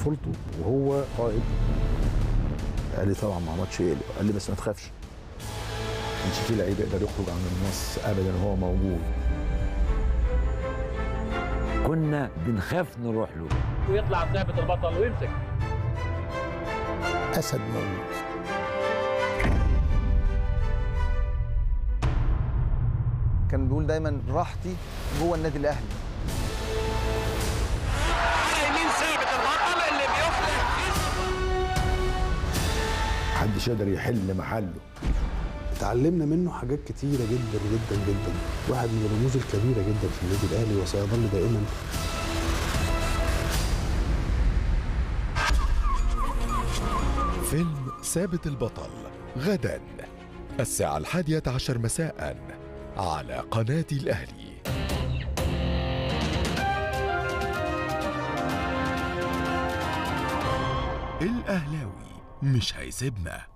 طفولته وهو قائد قال لي طبعا ما عملتش يقلق قال لي بس ما تخافش مش في لعيب يقدر يخرج عن النص ابدا وهو موجود كنا بنخاف نروح له ويطلع ثابت البطل ويمسك اسد موجود كان بيقول دايما راحتي جوه النادي الاهلي على يمين ثابت البطل اللي بيفلح محدش يقدر يحل محله اتعلمنا منه حاجات كتيرة جدا جدا جدا واحد من الرموز الكبيرة جدا في النادي الأهلي وسيظل دائما فيلم ثابت البطل غدا الساعة الحادية عشر مساء على قناة الأهلي الأهلاوي مش هيسيبنا